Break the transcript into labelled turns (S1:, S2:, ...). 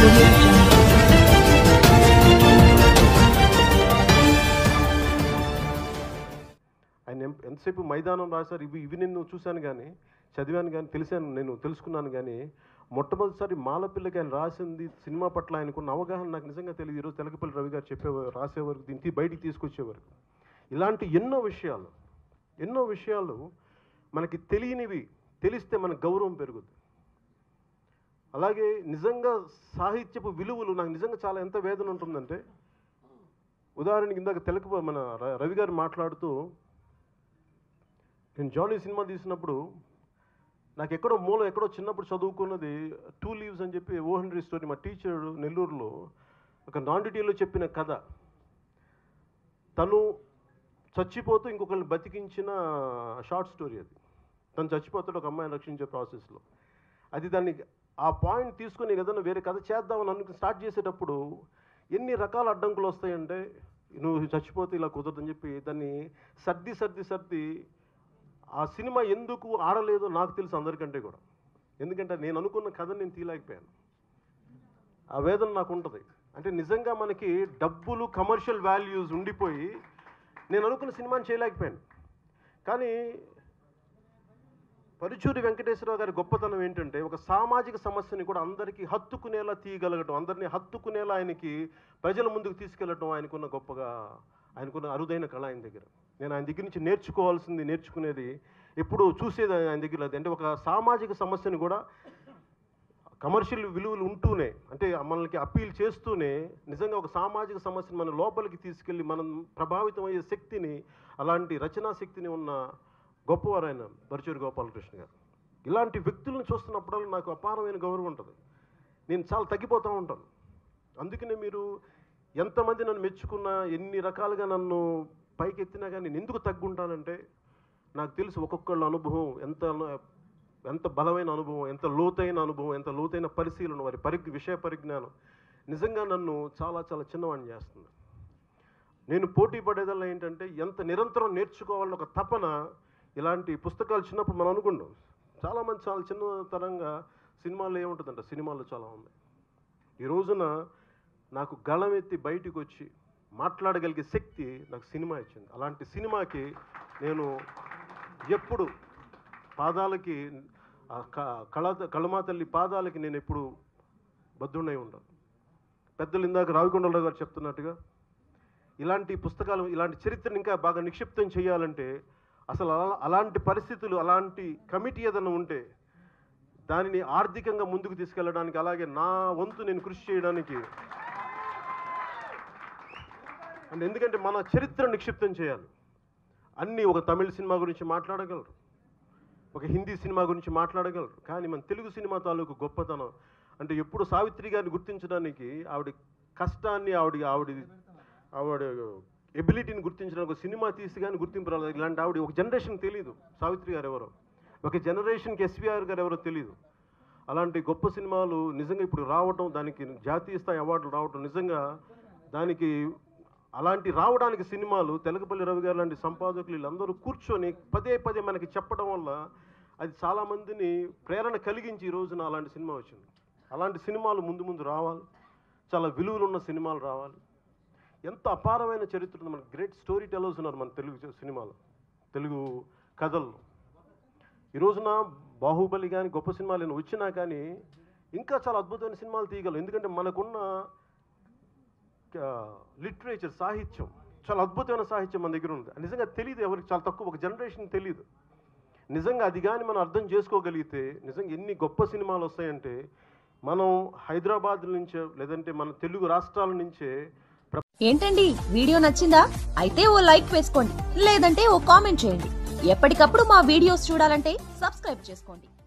S1: audio jungle.
S2: ఆయన ఎం- ఎంతసేపు మైదానం రాశారు ఇవి ఇవి నేను చూశాను కానీ చదివాను కానీ తెలిసాను నేను తెలుసుకున్నాను కానీ మొట్టమొదటిసారి మాలపిల్లకి ఆయన రాసింది సినిమా పట్ల ఆయనకున్న అవగాహన నాకు నిజంగా తెలియదు ఈరోజు తెలకపల్లి రవి గారు చెప్పేవారు రాసేవారు దీనికి బయటికి తీసుకొచ్చేవారు ఇలాంటి ఎన్నో విషయాలు ఎన్నో విషయాలు మనకి తెలియనివి తెలిస్తే మన గౌరవం పెరుగుద్ది అలాగే నిజంగా సాహిత్యపు విలువలు నాకు నిజంగా చాలా ఎంత వేదన ఉంటుందంటే ఉదాహరణకి ఇందాక తెలుగు మన ర- రవి గారు మాట్లాడుతూ నేను జానీ సినిమా తీసినప్పుడు నాకు ఎక్కడో మూల ఎక్కడో చిన్నప్పుడు చదువుకున్నది టూ లీవ్స్ అని చెప్పి ఓ హండ్రీ స్టోరీ మా టీచర్ నెల్లూరులో ఒక నాన్ డీటెయిల్లో చెప్పిన కథ తను చచ్చిపోతూ ఇంకొకరిని బతికించిన షార్ట్ స్టోరీ అది తను చచ్చిపోతాడు ఒక అమ్మాయిని రక్షించే ప్రాసెస్లో అది దాన్ని ఆ పాయింట్ తీసుకుని ఏదైనా వేరే కథ చేద్దామని అనుకుని స్టార్ట్ చేసేటప్పుడు ఎన్ని రకాల అడ్డంకులు వస్తాయంటే నువ్వు చచ్చిపోతే ఇలా కుదరదని చెప్పి దాన్ని సర్ది సర్ది సర్ది ఆ సినిమా ఎందుకు ఆడలేదో నాకు తెలుసు అందరికంటే కూడా ఎందుకంటే నేను అనుకున్న కథ నేను తీయలేకపోయాను ఆ వేదన నాకు ఉంటుంది అంటే నిజంగా మనకి డబ్బులు కమర్షియల్ వాల్యూస్ ఉండిపోయి నేను అనుకున్న సినిమాని చేయలేకపోయాను కానీ పరుచూరి వెంకటేశ్వరరావు గారి గొప్పతనం ఏంటంటే ఒక సామాజిక సమస్యని కూడా అందరికీ హత్తుకునేలా తీయగలగటం అందరినీ హత్తుకునేలా ఆయనకి ప్రజల ముందుకు తీసుకెళ్ళటం ఆయనకున్న గొప్పగా ఆయనకున్న అరుదైన కళ ఆయన దగ్గర నేను ఆయన దగ్గర నుంచి నేర్చుకోవాల్సింది నేర్చుకునేది ఎప్పుడు చూసేది ఆయన దగ్గర అది అంటే ఒక సామాజిక సమస్యని కూడా కమర్షియల్ విలువలు ఉంటూనే అంటే మనల్ని అప్పీల్ చేస్తూనే నిజంగా ఒక సామాజిక సమస్యను మన లోపలికి తీసుకెళ్ళి మనం ప్రభావితం అయ్యే శక్తిని అలాంటి రచనా శక్తిని ఉన్న గొప్పవారు ఆయన బరిచూరి గోపాలకృష్ణ గారు ఇలాంటి వ్యక్తులను చూస్తున్నప్పుడల్లా నాకు అపారమైన గౌరవం ఉంటుంది నేను చాలా తగ్గిపోతూ ఉంటాను అందుకనే మీరు ఎంతమంది నన్ను మెచ్చుకున్నా ఎన్ని రకాలుగా నన్ను పైకి ఎత్తినా కానీ నేను ఎందుకు తగ్గుంటానంటే నాకు తెలుసు ఒక్కొక్కళ్ళ అనుభవం ఎంత ఎంత బలమైన అనుభవం ఎంత లోతైన అనుభవం ఎంత లోతైన పరిశీలన వారి పరి విషయ పరిజ్ఞానం నిజంగా నన్ను చాలా చాలా చిన్నవాడిని చేస్తుంది నేను పోటీ పడేదల్లా ఏంటంటే ఎంత నిరంతరం నేర్చుకోవాలని ఒక తపన ఇలాంటి పుస్తకాలు చిన్నప్పుడు మనం అనుకుంటాం చాలామంది చాలా చిన్నతనంగా సినిమాల్లో ఏముంటుందంట సినిమాల్లో చాలా ఉంది ఈ రోజున నాకు గళం ఎత్తి బయటికి వచ్చి మాట్లాడగలిగే శక్తి నాకు సినిమా ఇచ్చింది అలాంటి సినిమాకి నేను ఎప్పుడు పాదాలకి ఆ క- కళ కళమా తల్లి పాదాలకి నేను ఎప్పుడు బద్దుడై ఉంటాను పెద్దలు ఇందాక రావికొండలరావు గారు చెప్తున్నట్టుగా ఇలాంటి పుస్తకాలు ఇలాంటి చరిత్రను ఇంకా బాగా నిక్షిప్తం చేయాలంటే అసలు అలా అలాంటి పరిస్థితులు అలాంటి కమిటీ ఏదైనా ఉంటే దానిని ఆర్థికంగా ముందుకు తీసుకెళ్ళడానికి అలాగే నా వంతు నేను కృషి చేయడానికి అండ్ ఎందుకంటే మన చరిత్ర నిక్షిప్తం చేయాలి అన్నీ ఒక తమిళ సినిమా గురించి మాట్లాడగలరు ఒక హిందీ సినిమా గురించి మాట్లాడగలరు కానీ మన తెలుగు సినిమా తాలూకు గొప్పతనం అంటే ఎప్పుడు సావిత్రి గారిని గుర్తించడానికి ఆవిడ కష్టాన్ని ఆవిడ ఆవిడ ఆవిడ ఎబిలిటీని గుర్తించడానికి ఒక సినిమా తీసి కానీ గుర్తింపు రాలేదు ఇలాంటి ఆవిడ ఒక జనరేషన్ తెలియదు సావిత్రి గారు ఎవరో ఒక జనరేషన్కి ఎస్విఆర్ గారు ఎవరో తెలియదు అలాంటి గొప్ప సినిమాలు నిజంగా ఇప్పుడు రావటం దానికి జాతీయ స్థాయి అవార్డులు రావటం నిజంగా దానికి అలాంటి రావడానికి సినిమాలు తెలకపల్లి రవి గారు లాంటి సంపాదకులు వీళ్ళందరూ కూర్చొని పదే పదే మనకి చెప్పడం వల్ల అది చాలామందిని ప్రేరణ కలిగించి ఈ రోజున అలాంటి సినిమా వచ్చింది అలాంటి సినిమాలు ముందు ముందు రావాలి చాలా విలువలు ఉన్న సినిమాలు రావాలి ఎంత అపారమైన చరిత్ర ఉంది మన గ్రేట్ స్టోరీ టెలర్స్ ఉన్నారు మన తెలుగు సినిమాలో తెలుగు కథల్లో ఈ రోజున బాహుబలి కానీ గొప్ప సినిమాలు ఏమైనా వచ్చినా కానీ ఇంకా చాలా అద్భుతమైన సినిమాలు తీయగలరు ఎందుకంటే మనకున్న లిటరేచర్ సాహిత్యం చాలా అద్భుతమైన సాహిత్యం మన దగ్గర ఉంది నిజంగా తెలియదు ఎవరికి చాలా తక్కువ ఒక జనరేషన్ తెలియదు నిజంగా అది కానీ మనం అర్థం చేసుకోగలిగితే నిజంగా ఎన్ని గొప్ప సినిమాలు వస్తాయంటే మనం హైదరాబాద్ నుంచే లేదంటే మన తెలుగు రాష్ట్రాల నుంచే
S3: ఏంటండి వీడియో నచ్చిందా అయితే ఓ లైక్ వేసుకోండి లేదంటే ఓ కామెంట్ చేయండి ఎప్పటికప్పుడు మా వీడియోస్ చూడాలంటే సబ్స్క్రైబ్ చేసుకోండి